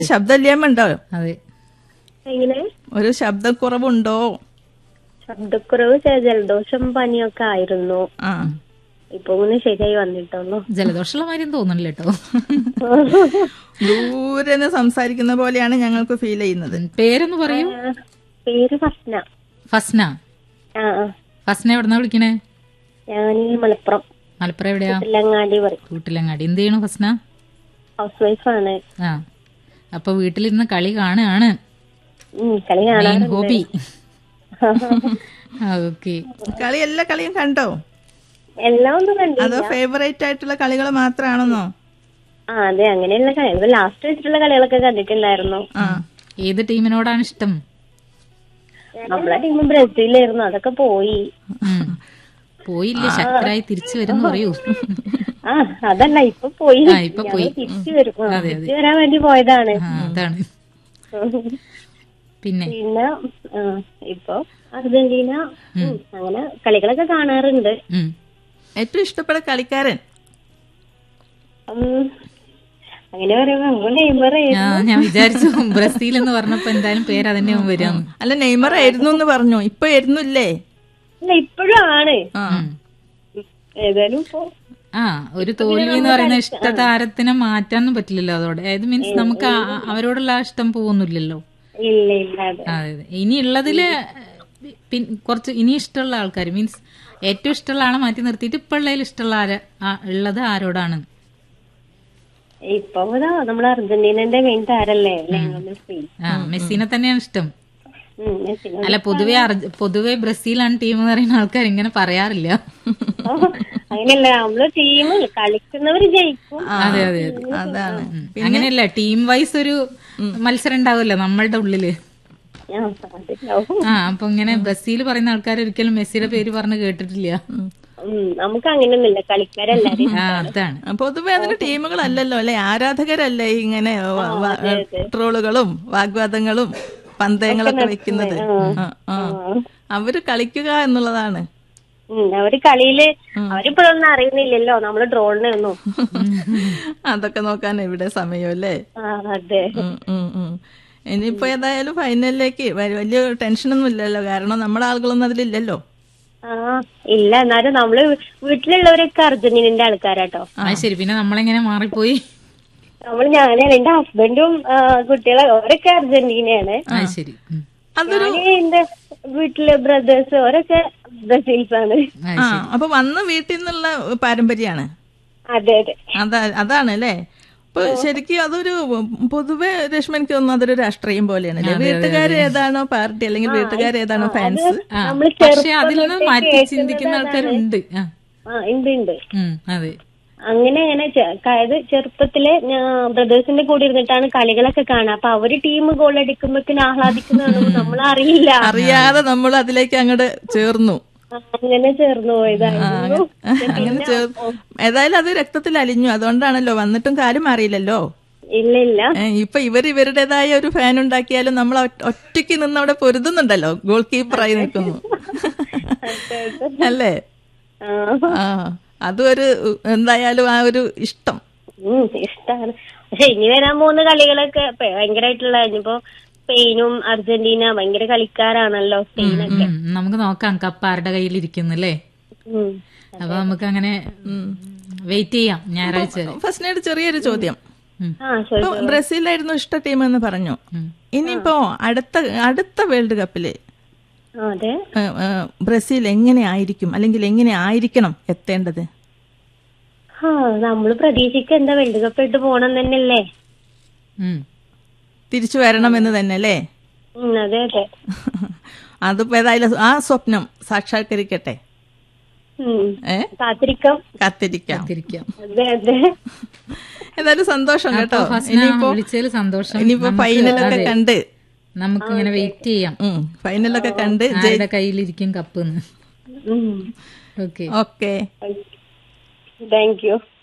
ശബ്ദല്യമുണ്ടോ അതെ എങ്ങനെ ഒരു ശബ്ദക്കുറവുണ്ടോ ശബ്ദക്കുറവ് ചെ- ജലദോഷം പനിയൊക്കെ ആയിരുന്നു ആ ഇപ്പൊ ഇങ്ങനെ ശരിയായി വന്നിട്ടുള്ളൂ ജലദോഷമുള്ള മാതിരി തോന്നണില്ല കേട്ടോ ദൂരെ നിന്ന് സംസാരിക്കുന്ന പോലെയാണ് ഞങ്ങൾക്ക് ഫീൽ ചെയ്യുന്നത് പേരൊന്ന് പറയൂ ആ, പേര് ഫസ്ന ഫസ്ന ആ ആ. ഫസ്ന എവിടെന്നാ വിളിക്കണേ ഞാൻ ഈ മലപ്പുറം മലപ്പുറം എവിടെയാ തില്ലങ്ങാടി പറയും വീട്ടിലങ്ങാടി എന്ത് ചെയ്യണു ഫസ്ന ഹൗസ് വൈഫാണ് ആ അപ്പൊ വീട്ടിലിരുന്ന് കളി കാണുകയാണ് ഉം, കളി മെയിൻ കാണാറുണ്ട് ഹോബി ഓക്കെ കളി എല്ലാ കളിയും കണ്ടോ എല്ലാം ഒന്നും കണ്ടില്ല അതോ ഫേവറേറ്റ് ആയിട്ടുള്ള കളികൾ മാത്രമാണെന്നോ ആ അതെ അങ്ങനെയുള്ള കളി ലാസ്റ്റ് വെച്ചിട്ടുള്ള കളികളൊക്കെ കണ്ടിട്ടുണ്ടായിരുന്നു ആ ഏത് ടീമിനോടാണ് ഇഷ്ടം നമ്മളെ ടീം ബ്രസീലായിരുന്നു അതൊക്കെ പോയി ഉം. പോയില്ലേ ശക്തരായി തിരിച്ചു വരും പറയൂ ആ അതല്ല ഇപ്പൊ പോയി ആ, ഇപ്പൊ പോയി. ഞങ്ങള് തിരിച്ചു വരും ആ, അതെ, അതെ. തിരിച്ചു വരാൻ വേണ്ടി പോയതാണ് ആ അതാണ് പിന്നെ പിന്നെ ആ, ഇപ്പൊ അർജന്റീന ഉം, അങ്ങനെ കളികളൊക്കെ കാണാറുണ്ട് ഉം. ഏറ്റവും ഇഷ്ടപ്പെട്ട കളിക്കാരൻ ഉം, അങ്ങനെ പറയുമ്പോ നമ്മൾ നെയ്മർ ആ, ഞാൻ വിചാരിച്ചു ബ്രസീൽ എന്ന് പറഞ്ഞപ്പോ എന്തായാലും പേര് അതന്നെ വരാന്ന് അല്ല നെയ്മർ ആയിരുന്നു എന്ന് പറഞ്ഞു ഇപ്പൊ ആയിരുന്നില്ലേ അല്ല ഇപ്പോഴും ആണ് ആ ഉം. ഏതായാലും ഇപ്പൊ ആ ഒരു തോൽവി എന്ന് പറയുന്ന ഇഷ്ടതാരത്തിനെ മാറ്റാനൊന്നും പറ്റില്ലല്ലോ അതോടെ അതായത് മീൻസ് നമുക്ക് ആ- അവരോടുള്ള ആ ഇഷ്ടം പോകുന്നില്ലല്ലോ ഇല്ല ഇല്ല അതെ അതെ അതെ ഇനിയുള്ളതില് പിൻ കുറച്ച് ഇനി ഇഷ്ടമുള്ള ആൾക്കാർ മീൻസ് ഏറ്റവും ഇഷ്ടമുള്ള ആളെ മാറ്റി നിർത്തിയിട്ട് ഇപ്പൊ ഉള്ളതിൽ ഇഷ്ടമുള്ള ആര് ആ- ഉള്ളത് ആരോടാണ് ഇപ്പൊ ഇതാ നമ്മളെ അർജന്റീനന്റെ മെയിൻ താരല്ലേ ലയണൽ മെസ്സി ആ മെസ്സിനെ തന്നെയാണ് ഇഷ്ടം ഉം, മെസ്സിനെ അല്ല പൊതുവെ അർജ- പൊതുവെ ബ്രസീലാണ് ടീം എന്ന് പറയുന്ന ആൾക്കാർ ഇങ്ങനെ പറയാറില്ല അങ്ങനെയല്ല നമ്മള് ടീം കളിക്കുന്നവര് ജയിക്കും അതെ അതെ അതെ അതാണ് ഉം. അങ്ങനെയല്ല ടീം വൈസ് ഒരു മത്സരം ഉണ്ടാവുമല്ലോ നമ്മളുടെ ഉള്ളില് ആ, അതിണ്ടാവും. ആ അപ്പൊ ഇങ്ങനെ ബ്രസീൽ പറയുന്ന ആൾക്കാർ ഒരിക്കലും മെസ്സിയുടെ പേര് പറഞ്ഞ് കേട്ടിട്ടില്ല ഉം, നമുക്ക് അങ്ങനെയൊന്നുമില്ല കളിക്കാരെല്ലാരും ആ അതാണ് പൊതുവെ അതിന് ടീമുകളല്ലല്ലോ അല്ലെ ആരാധകരല്ലേ ഇങ്ങനെ വ- വ- ട്രോളുകളും വാഗ്വാദങ്ങളും പന്തയങ്ങളൊക്കെ വെക്കുന്നത് ആ, ആ. അവര് കളിക്കുക എന്നുള്ളതാണ് ഉം, അവര് കളിയില് അവരിപ്പോഴൊന്നും അറിയുന്നില്ലല്ലോ നമ്മള് ഡ്രോണിനെ ഒന്നും അതൊക്കെ നോക്കാൻ എവിടെ സമയമല്ലേ ആ, അതെ ഉം, ഉം, ഉം. ഇനിയിപ്പോ ഏതായാലും ഫൈനലിലേക്ക് വ- വലിയ ടെൻഷനൊന്നും ഇല്ലല്ലോ കാരണം നമ്മുടെ ആളുകളൊന്നും അതിലില്ലല്ലോ ആ ഇല്ല എന്നാലും നമ്മള് വീട്ടിലുള്ളവരൊക്കെ അർജന്റീനന്റെ ആൾക്കാരാട്ടോ അത് ശരി പിന്നെ നമ്മളെങ്ങനെ മാറിപ്പോയി നമ്മൾ ഞാന് എന്റെ ഹസ്ബൻഡും ആ, കുട്ടികളെ അവരൊക്കെ അർജന്റീനയാണ് അത് ശരി ഉം. ഞാന് എന്റെ വീട്ടില് ബ്രദേഴ്സ് അവരൊക്കെ ബ്രസീൽസ് ആണ് അത് ആ അപ്പൊ വന്ന് വീട്ടിൽ നിന്നുള്ള പാരമ്പര്യാണ് അതെ അതെ അതാ അതാണ് അല്ലേ ഇപ്പൊ ശരിക്കും അതൊരു പൊതുവെ രശ്മി എനിക്ക് തോന്നുന്നു അതൊരു രാഷ്ട്രീയം പോലെയാണ് വീട്ടുകാർ ഏതാണോ പാർട്ടി അല്ലെങ്കിൽ വീട്ടുകാർ ഏതാണോ ഫാൻസ് ആ നമ്മള് പക്ഷെ അതിൽ നിന്ന് മാറ്റി ചിന്തിക്കുന്ന ആൾക്കാരുണ്ട് ആ ആ ഉണ്ട് ഉണ്ട് ഉം, അതെ അങ്ങനെ അങ്ങനെ ചെ- അതായത് ചെറുപ്പത്തില് ഞാൻ ബ്രദേഴ്സിന്റെ കൂടെ ഇരുന്നിട്ടാണ് കളികളൊക്കെ കാണുക അപ്പൊ അവര് ടീം ഗോൾ അടിക്കുമ്പോഴത്തേന് ആഹ്ലാദിക്കുന്ന നമ്മൾ അറിയില്ല അറിയാതെ നമ്മൾ അതിലേക്ക് അങ്ങോട്ട് ചേർന്നു അങ്ങനെ ചേർന്ന് പോയതായിരുന്നു അങ്ങനെ ചേർ ഏതായാലും അത് രക്തത്തിൽ അലിഞ്ഞു അതുകൊണ്ടാണല്ലോ വന്നിട്ടും കാര്യം അറിയില്ലല്ലോ ഇല്ല ഇല്ല ഏ, ഇപ്പൊ ഇവർ ഇവരുടേതായ ഒരു ഫാൻ ഉണ്ടാക്കിയാലും നമ്മൾ ഒറ്റ- ഒറ്റയ്ക്ക് നിന്ന് അവിടെ പൊരുതുന്നുണ്ടല്ലോ ഗോൾ കീപ്പറായി നിൽക്കുന്നു അല്ലേ ആ, ആ അതും ഒരു എന്തായാലും ആ ഒരു ഇഷ്ടം ഉം, ഇഷ്ടാണ് പക്ഷെ ഇനി വരാൻ പോകുന്ന കളികളൊക്കെ പ- ഭയങ്കരമായിട്ടുള്ള ഇനിയിപ്പോ സ്പെയിനും അർജന്റീന ഭയങ്കര കളിക്കാരാണല്ലോ സ്പെയിനൊക്കെ ഉം, നമുക്ക് നോക്കാം കപ്പ് ആരുടെ കയ്യിൽ ഇരിക്കുന്നില്ലേ ഉം. അപ്പൊ നമുക്ക് അങ്ങനെ വെയിറ്റ് ചെയ്യാം ഞായറാഴ്ച വരെ. ഫസ്റ്റിനോട് ചെറിയൊരു ചോദ്യം ഉം. ആ ശരി ഇപ്പൊ ബ്രസീലായിരുന്നു ഇഷ്ട ടീം എന്ന് പറഞ്ഞു ഉം. ഇനിയിപ്പോ അടുത്ത അടുത്ത വേൾഡ് കപ്പില് ആ, അതെ ഏ, ഏ, ബ്രസീൽ എങ്ങനെ ആയിരിക്കും അല്ലെങ്കിൽ എങ്ങനെ ആയിരിക്കണം എത്തേണ്ടത് ആ നമ്മള് പ്രതീക്ഷിക്ക എന്താ വേൾഡ് കപ്പ് ഇട്ട് പോണം തന്നെയല്ലേ ഉം. തിരിച്ചു വരണം എന്ന് തന്നെ അല്ലേ ഉം, അതെ അതെ അതിപ്പോ ഏതായാലും ആ സ്വപ്നം സാക്ഷാത്കരിക്കട്ടെ ഉം. ഏ കാത്തിരിക്കാം കാത്തിരിക്കാം തിരിക്കാം അതെ അതെ ഏതായാലും സന്തോഷം കേട്ടോ ഫസ്ന ഇനിയിപ്പോ വിളിച്ചതിൽ സന്തോഷം ഇനിയിപ്പോ നമുക്ക് ഫൈനലൊക്കെ അതെ, കണ്ട് നമുക്ക് ഇങ്ങനെ വെയിറ്റ് ചെയ്യാം ഉം, ഫൈനലൊക്കെ കണ്ട് ആരുടെ കയ്യിലിരിക്കും കപ്പ് എന്ന് ഉം. Okay okay thank you